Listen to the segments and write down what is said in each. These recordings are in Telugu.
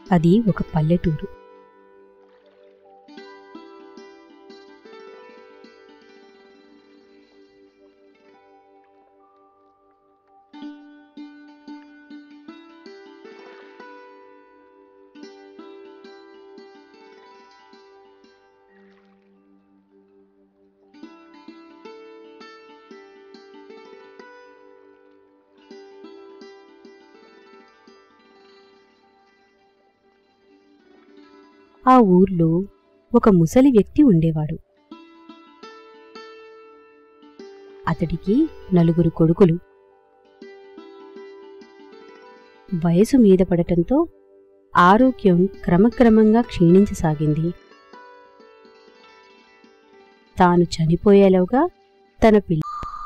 అది ఒక పల్లెటూరు ఆ ఊర్లో ఒక ముసలి వ్యక్తి ఉండేవాడు అతడికి నలుగురు కొడుకులు వయసు మీద పడటంతో ఆరోగ్యం క్రమక్రమంగా క్షీణించసాగింది తాను చనిపోయేలోగా తన పిల్ల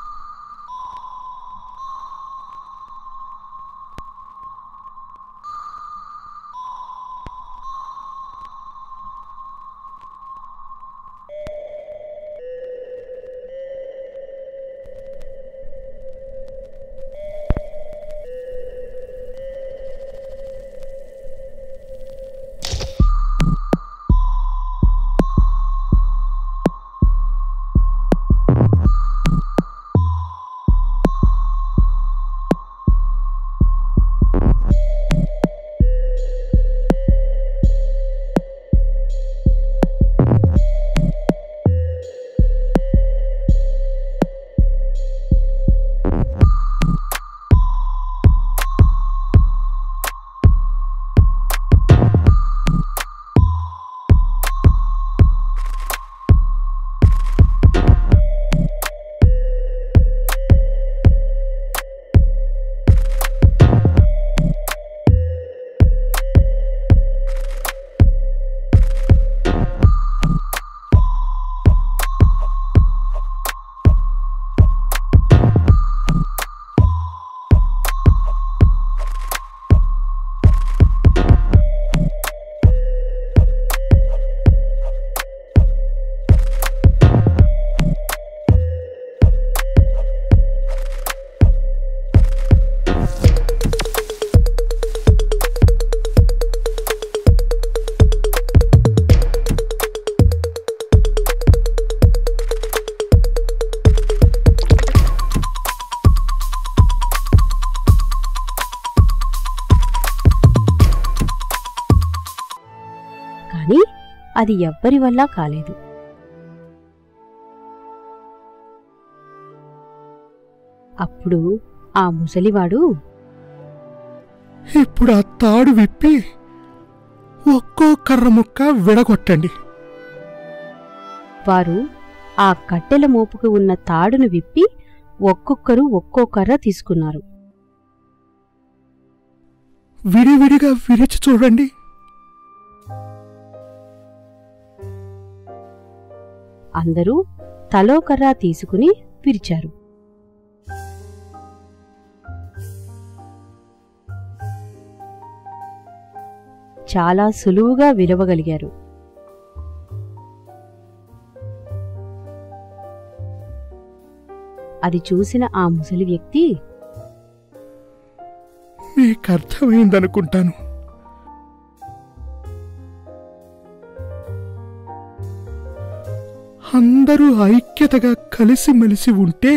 కాని అది ఎవ్వరి వల్ల కాలేదు అప్పుడు ఆ ముసలివాడు ఇప్పుడు ఆ తాడు విప్పి ఒక్కో కర్ర ముక్క విడగొట్టండి వారు ఆ కట్టెల మోపుకు ఉన్న తాడును విప్పి ఒక్కొక్కరు ఒక్కో కర్ర తీసుకున్నారు విడివిడిగా విరిచి చూడండి అందరూ తలో కర్ర తీసుకుని విరిచారు చాలా సులువుగా విరవగలిగారు అది చూసిన ఆ ముసలి వ్యక్తి మీకు అర్థమైందనుకుంటాను అందరూ ఐక్యతగా కలిసిమెలిసి ఉంటే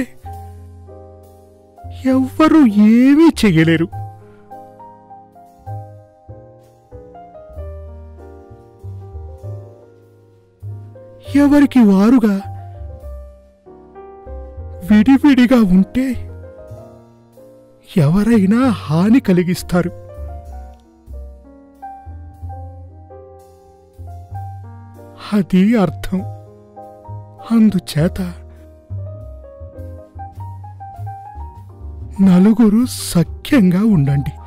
ఎవ్వరూ ఏమీ చెయ్యలేరు ఎవరికి వారుగా విడివిడిగా ఉంటే ఎవరైనా హాని కలిగిస్తారు అది అర్థం అందుచేత నలుగురు సఖ్యంగా ఉండండి